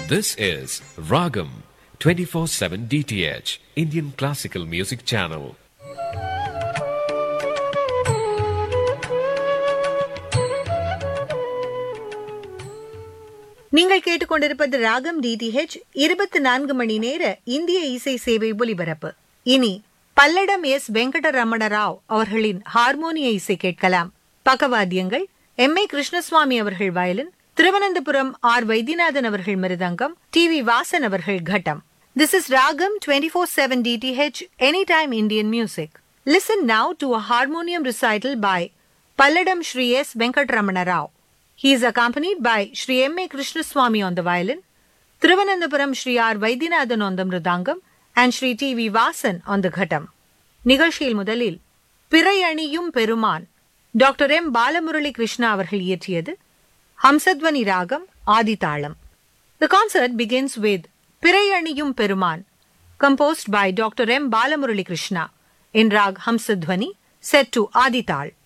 This is Ragam 24/7 DTH Indian Classical Music Channel. நீங்கள் கேட்டுக்கொண்டிருப்பது ராகம் டிடிஹெச் இருபத்தி நான்கு மணி நேர இந்திய இசை சேவை ஒலிபரப்பு இனி பல்லடம் எஸ் வெங்கடரமண ராவ் அவர்களின் ஹார்மோனிய இசை கேட்கலாம் பக்கவாத்தியங்கள் எம் ஏ கிருஷ்ணசுவாமி அவர்கள் வயலின் திருவனந்தபுரம் ஆர் வைத்தியநாதன் அவர்கள் மிருதங்கம் டி வி வாசன் அவர்கள் கட்டம் this is Ragam twenty four seven D T H any time Indian music listen now to a harmonium recital by Palladam Sri S Venkataramana Rao He is accompanied by Sri M. A. Krishnaswamy on the violin, Thiruvananthapuram Sri R. Vaidyanathan on the mridangam, and Sri T. V. Vasan on the ghatam. நிகழ்ச்சியில் முதலில் பிறை அணியும் பெருமான் doctor M Balamurali Krishna அவர்கள் இயற்றியது ஹம்சத்வனி ராகம் ஆதிதாளம் The concert begins with பிறை அணியும் பெருமான் composed by Dr. M. Balamurali Krishna in rag Hamsadhwani set to Adital.